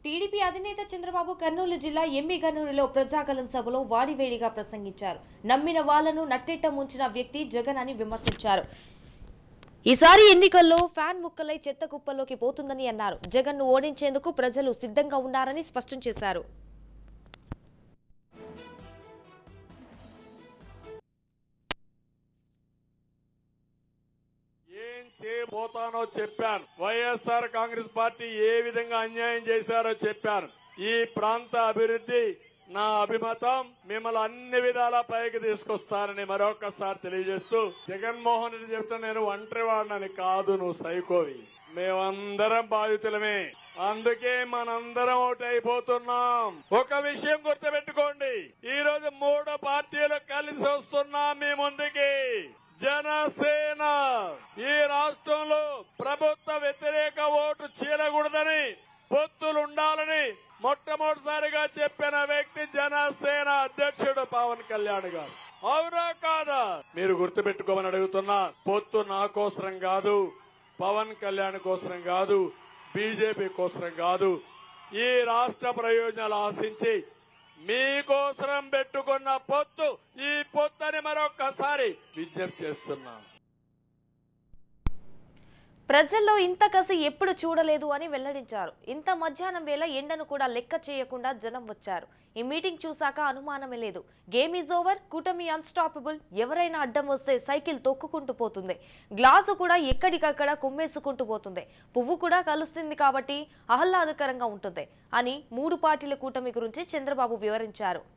TDP అధినేత చంద్రబాబు కర్నూలు జిల్లా MB గన్నూరులో Prajagalam సభలో వాడివేడిగా ప్రసంగించారు నమ్మిన వాళ్లను నట్టెట్ట ముంచిన వ్యక్తి జగన్ అని విమర్శించారు ఈసారి ఎన్నికల్లో ఫ్యాన్ ముక్కలై చెత్త కుప్పల్లోకి పోతుందని అన్నారు జగన్ ను ఓడించేందుకు ప్రజలు సిద్ధంగా ఉన్నారని స్పష్టం చేశారు ఏం చేయబోతానో చెప్పాను వైఎస్ఆర్ కాంగ్రెస్ పార్టీ ఏ విధంగా అన్యాయం చేశారో చెప్పాను ఈ ప్రాంత అభివృద్ధి నా అభిమతం మిమ్మల్ని అన్ని విధాలా పైకి తీసుకొస్తానని మరొకసారి తెలియజేస్తూ జగన్మోహన్ రెడ్డి చెప్తా నేను ఒంటరి వాడినని కాదు నువ్వు సైకోవి మేమందరం బాధితులమే అందుకే మనందరం ఒకటి అయిపోతున్నాం ఒక విషయం గుర్తుపెట్టుకోండి ఈ రోజు మూడు పార్టీలు కలిసి వస్తున్నాం మీ ముందుకి జనసేన ఈ రాష్ట్రంలో ప్రభుత్వ వ్యతిరేక ఓటు చీలకూడదని పొత్తులు ఉండాలని మొట్టమొదటిసారిగా చెప్పిన వ్యక్తి జనసేన అధ్యక్షుడు పవన్ కళ్యాణ్ గారు అవునా కాదా మీరు గుర్తుపెట్టుకోమని అడుగుతున్నా పొత్తు నా కోసరం కాదు పవన్ కళ్యాణ్ కోసరం కాదు బీజేపీ కోసరం కాదు ఈ రాష్ట్ర ప్రయోజనాలు ఆశించి మీకోసరం పెట్టుకున్న పొత్తు ఈ పొత్తని మరొక్కసారి విజ్ఞప్తి చేస్తున్నాను ప్రజల్లో ఇంత కసి ఎప్పుడు చూడలేదు అని వెల్లడించారు ఇంత మధ్యాహ్నం వేళ ఎండను కూడా లెక్క చేయకుండా జనం వచ్చారు ఈ మీటింగ్ చూశాక అనుమానమే లేదు గేమ్ ఈజ్ ఓవర్ కూటమి అన్స్టాపబుల్ ఎవరైనా అడ్డం వస్తే సైకిల్ తొక్కుకుంటూ పోతుంది గ్లాసు కూడా ఎక్కడికక్కడ కుమ్మేసుకుంటూ పోతుంది పువ్వు కూడా కలుస్తుంది కాబట్టి ఆహ్లాదకరంగా ఉంటుంది అని మూడు పార్టీల కూటమి గురించి చంద్రబాబు వివరించారు